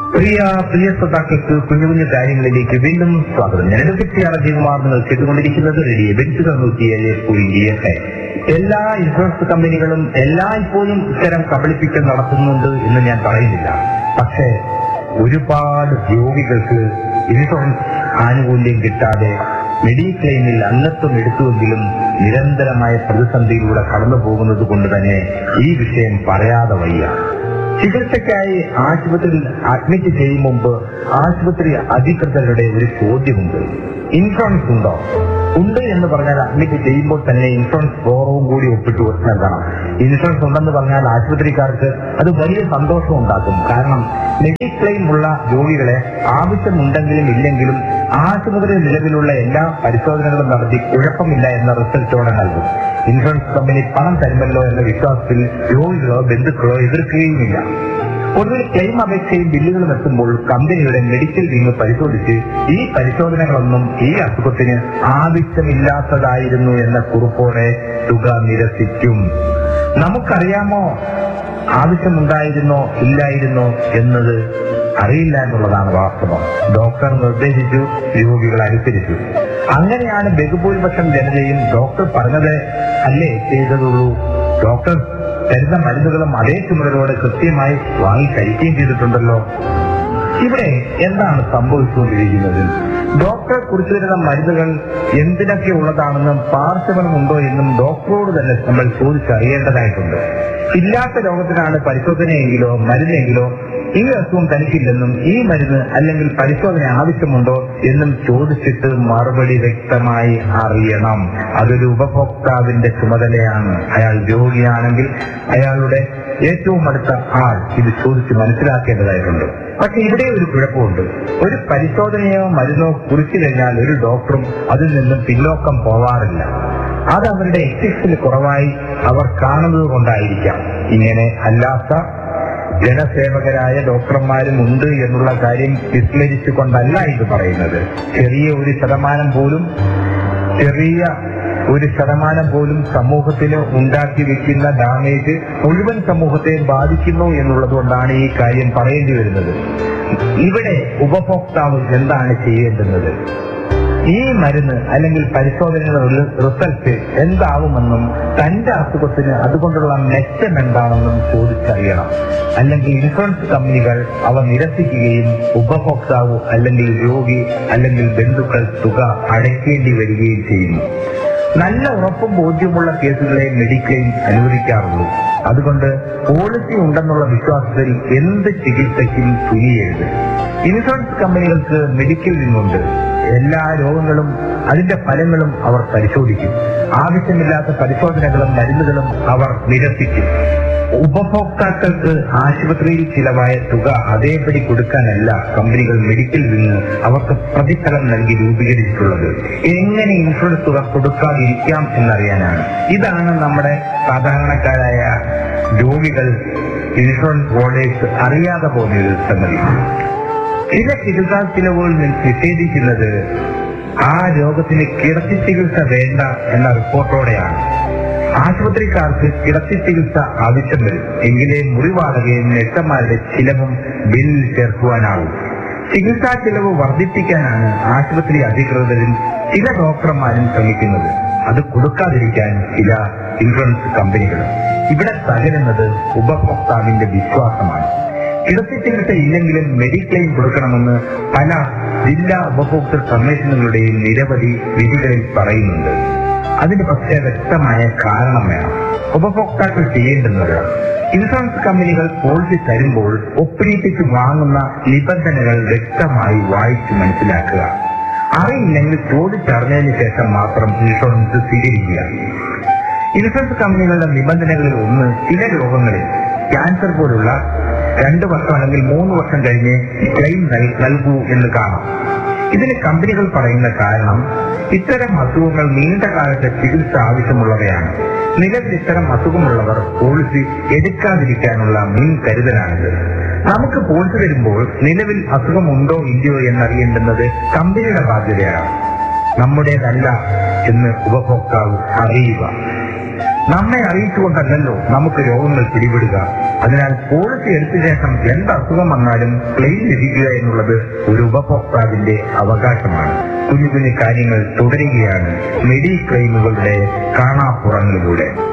പ്രിയ പ്രിയ ശ്രോതാക്കൾക്ക് കുഞ്ഞു കുഞ്ഞു കാര്യങ്ങളിലേക്ക് വീണ്ടും സ്വാഗതം ഞാൻ എഴുപത്തിയാറ് ജീവമാർ നിങ്ങൾ കേട്ടുകൊണ്ടിരിക്കുന്നത് റേഡിയോ ബെഞ്ച് നൂറ്റിയേഴ് പോയിന്റ് എട്ട് എല്ലാ ഇൻഷുറൻസ് കമ്പനികളും എല്ലായ്പ്പോഴും ഇത്തരം കബളിപ്പിക്കൽ നടത്തുന്നുണ്ട് എന്ന് ഞാൻ പറയുന്നില്ല പക്ഷേ ഒരുപാട് രോഗികൾക്ക് ഇൻഷുറൻസ് ആനുകൂല്യം കിട്ടാതെ മെഡിക്ലെയിമിൽ അംഗത്വം എടുത്തുവെങ്കിലും നിരന്തരമായ പ്രതിസന്ധിയിലൂടെ കടന്നു പോകുന്നത് കൊണ്ട് തന്നെ ഈ വിഷയം പറയാതെ വയ്യ ചികിത്സയ്ക്കായി ആശുപത്രിയിൽ അഡ്മിറ്റ് ചെയ്യും മുമ്പ് ആശുപത്രി അധികൃതരുടെ ഒരു ചോദ്യമുണ്ട് ഇൻഷുറൻസ് ഉണ്ടോ ഉണ്ട് എന്ന് പറഞ്ഞാൽ അഡ്മിറ്റ് ചെയ്യുമ്പോൾ തന്നെ ഇൻഷുറൻസ് ഫോറവും കൂടി ഒപ്പിട്ട് നൽകണം ഇൻഷുറൻസ് ഉണ്ടെന്ന് പറഞ്ഞാൽ ആശുപത്രിക്കാർക്ക് അത് വലിയ സന്തോഷം ഉണ്ടാക്കും കാരണം മെഡിക്ലെയിം ഉള്ള രോഗികളെ ആവശ്യമുണ്ടെങ്കിലും ഇല്ലെങ്കിലും ആശുപത്രി നിലവിലുള്ള എല്ലാ പരിശോധനകളും നടത്തി കുഴപ്പമില്ല എന്ന റിസൾട്ടോടെ നൽകും ഇൻഷുറൻസ് കമ്പനി പണം തരുമല്ലോ എന്ന വിശ്വാസത്തിൽ രോഗികളോ ബന്ധുക്കളോ എതിർക്കുകയുമില്ല ഒടുവിൽ ക്ലെയിം അപേക്ഷയും ബില്ലുകളും എത്തുമ്പോൾ കമ്പനിയുടെ മെഡിക്കൽ വിങ് പരിശോധിച്ച് ഈ പരിശോധനകളൊന്നും ഈ അസുഖത്തിന് ആവശ്യമില്ലാത്തതായിരുന്നു എന്ന കുറിപ്പോടെ തുക നിരസിക്കും നമുക്കറിയാമോ ആവശ്യമുണ്ടായിരുന്നോ ഇല്ലായിരുന്നോ എന്നത് അറിയില്ല എന്നുള്ളതാണ് വാസ്തവം ഡോക്ടർ നിർദ്ദേശിച്ചു രോഗികൾ അനുസരിച്ചു അങ്ങനെയാണ് ബഹുഭൂരിപക്ഷം ജനതയും ഡോക്ടർ പറഞ്ഞത് അല്ലേ ചെയ്തതുള്ളൂ ഡോക്ടർ തരുന്ന മരുന്നുകളും അതേ ചുമതലയോടെ കൃത്യമായി വാങ്ങി കഴിക്കുകയും ചെയ്തിട്ടുണ്ടല്ലോ ഇവിടെ എന്താണ് സംഭവിച്ചുകൊണ്ടിരിക്കുന്നത് ഡോക്ടർ കുറിച്ചു തരുന്ന മരുന്നുകൾ എന്തിനൊക്കെ ഉള്ളതാണെന്നും പാർശ്വഫലമുണ്ടോ എന്നും ഡോക്ടറോട് തന്നെ നമ്മൾ ചോദിച്ചറിയേണ്ടതായിട്ടുണ്ട് ഇല്ലാത്ത രോഗത്തിനാണ് പരിശോധനയെങ്കിലോ മരുന്നെങ്കിലോ ഈ അസുഖം തനിക്കില്ലെന്നും ഈ മരുന്ന് അല്ലെങ്കിൽ പരിശോധന ആവശ്യമുണ്ടോ എന്നും ചോദിച്ചിട്ട് മറുപടി വ്യക്തമായി അറിയണം അതൊരു ഉപഭോക്താവിന്റെ ചുമതലയാണ് അയാൾ രോഗിയാണെങ്കിൽ അയാളുടെ ഏറ്റവും അടുത്ത ആൾ ഇത് ചോദിച്ച് മനസ്സിലാക്കേണ്ടതായിട്ടുണ്ട് പക്ഷെ ഇവിടെ ഒരു കുഴപ്പമുണ്ട് ഒരു പരിശോധനയോ മരുന്നോ കുറിച്ചു കഴിഞ്ഞാൽ ഒരു ഡോക്ടറും അതിൽ നിന്നും പിന്നോക്കം പോവാറില്ല അത് അവരുടെ എത്തിക്സിൽ കുറവായി അവർ കാണുന്നത് കൊണ്ടായിരിക്കാം ഇങ്ങനെ അല്ലാത്ത ജനസേവകരായ ഡോക്ടർമാരും ഉണ്ട് എന്നുള്ള കാര്യം വിസ്മരിച്ചുകൊണ്ടല്ല ഇത് പറയുന്നത് ചെറിയ ഒരു ശതമാനം പോലും ചെറിയ ഒരു ശതമാനം പോലും സമൂഹത്തിന് ഉണ്ടാക്കി വെക്കുന്ന ഡാമേജ് മുഴുവൻ സമൂഹത്തെ ബാധിക്കുന്നു എന്നുള്ളത് കൊണ്ടാണ് ഈ കാര്യം പറയേണ്ടി വരുന്നത് ഇവിടെ ഉപഭോക്താവ് എന്താണ് ചെയ്യേണ്ടുന്നത് ഈ മരുന്ന് അല്ലെങ്കിൽ പരിശോധനയുടെ റിസൾട്ട് എന്താവുമെന്നും തന്റെ അസുഖത്തിന് അതുകൊണ്ടുള്ള മെച്ചം എന്താണെന്നും ചോദിച്ചറിയണം അല്ലെങ്കിൽ ഇൻഷുറൻസ് കമ്പനികൾ അവ നിരസിക്കുകയും ഉപഭോക്താവ് അല്ലെങ്കിൽ രോഗി അല്ലെങ്കിൽ ബന്ധുക്കൾ തുക അടയ്ക്കേണ്ടി വരികയും ചെയ്യുന്നു നല്ല ഉറപ്പും ബോധ്യമുള്ള കേസുകളെ മെഡിക്ലെയിം അനുവദിക്കാറുള്ളൂ അതുകൊണ്ട് പോളിസി ഉണ്ടെന്നുള്ള വിശ്വാസത്തിൽ എന്ത് ചികിത്സയ്ക്കും തുനിയരുത് ഇൻഷുറൻസ് കമ്പനികൾക്ക് മെഡിക്കൽ വിങ്ങുണ്ട് എല്ലാ രോഗങ്ങളും അതിന്റെ ഫലങ്ങളും അവർ പരിശോധിക്കും ആവശ്യമില്ലാത്ത പരിശോധനകളും മരുന്നുകളും അവർ നിരസിക്കും ഉപഭോക്താക്കൾക്ക് ആശുപത്രിയിൽ ചിലവായ തുക അതേപടി കൊടുക്കാനല്ല കമ്പനികൾ മെഡിക്കൽ വിങ് അവർക്ക് പ്രതിഫലം നൽകി രൂപീകരിച്ചിട്ടുള്ളത് എങ്ങനെ ഇൻഷുറൻസ് തുക കൊടുക്കാതിരിക്കാം എന്നറിയാനാണ് ഇതാണ് നമ്മുടെ സാധാരണക്കാരായ രോഗികൾ ഇൻഷുറൻസ് ഹോൾഡേഴ്സ് അറിയാതെ പോകുന്ന ഒരു സംഗതി ചില ചികിത്സാ ചിലവുകൾ നിഷേധിക്കുന്നത് ആ രോഗത്തിന് കിടത്തി ചികിത്സ വേണ്ട എന്ന റിപ്പോർട്ടോടെയാണ് ആശുപത്രിക്കാർക്ക് കിടത്തി ചികിത്സ ആവശ്യം വരും എങ്കിലേ മുറിവാടകയും നെട്ടന്മാരുടെ ചിലവും ബില്ലിൽ ചേർക്കുവാനാവും ചികിത്സാ ചിലവ് വർദ്ധിപ്പിക്കാനാണ് ആശുപത്രി അധികൃതരും ചില ഡോക്ടർമാരും ശ്രമിക്കുന്നത് അത് കൊടുക്കാതിരിക്കാൻ ചില ഇൻഷുറൻസ് കമ്പനികളും ഇവിടെ തകരുന്നത് ഉപഭോക്താവിന്റെ വിശ്വാസമാണ് കിടത്തി ചികിത്സ ഇല്ലെങ്കിലും മെഡിക്ലെയിം കൊടുക്കണമെന്ന് പല ജില്ലാ ഉപഭോക്തൃ കമ്മീഷനുകളുടെയും നിരവധി വിധികളിൽ പറയുന്നുണ്ട് അതിന് പക്ഷേ വ്യക്തമായ കാരണം വേണം ഉപഭോക്താക്കൾ ചെയ്യേണ്ടുന്നത് ഇൻഷുറൻസ് കമ്പനികൾ പോളിസി തരുമ്പോൾ ഒപ്പിടിപ്പിച്ച് വാങ്ങുന്ന നിബന്ധനകൾ വ്യക്തമായി വായിച്ചു മനസ്സിലാക്കുക അറിയില്ലെങ്കിൽ ചോദിച്ചറിഞ്ഞതിന് ശേഷം മാത്രം ഇൻഷുറൻസ് സ്വീകരിക്കുക ഇൻഷുറൻസ് കമ്പനികളുടെ നിബന്ധനകളിൽ ഒന്ന് ചില രോഗങ്ങളിൽ ക്യാൻസർ പോലുള്ള രണ്ടു വർഷം അല്ലെങ്കിൽ മൂന്ന് വർഷം കഴിഞ്ഞ് ക്ലെയിം നൽ- നൽകൂ എന്ന് കാണാം ഇതിന് കമ്പനികൾ പറയുന്ന കാരണം ഇത്തരം അസുഖങ്ങൾ നീണ്ട കാലത്തെ ചികിത്സ ആവശ്യമുള്ളവയാണ് നിലവിൽ ഇത്തരം അസുഖമുള്ളവർ പോളിസി എടുക്കാതിരിക്കാനുള്ള മുൻകരുതലാണിത് നമുക്ക് പോളിസി വരുമ്പോൾ നിലവിൽ അസുഖമുണ്ടോ ഇല്ലയോ എന്നറിയേണ്ടുന്നത് കമ്പനിയുടെ ബാധ്യതയാണ് നമ്മുടേതല്ല എന്ന് ഉപഭോക്താവ് അറിയുക നമ്മെ അറിയിച്ചുകൊണ്ടല്ലല്ലോ നമുക്ക് രോഗങ്ങൾ പിടിപെടുക അതിനാൽ പോളിസി എടുത്ത ശേഷം എന്ത് അസുഖം വന്നാലും ക്ലെയിം ലഭിക്കുക എന്നുള്ളത് ഒരു ഉപഭോക്താവിന്റെ അവകാശമാണ് കുഞ്ഞു കുഞ്ഞു കാര്യങ്ങൾ തുടരുകയാണ് മെഡി ക്ലെയിമുകളുടെ കാണാപ്പുറങ്ങളിലൂടെ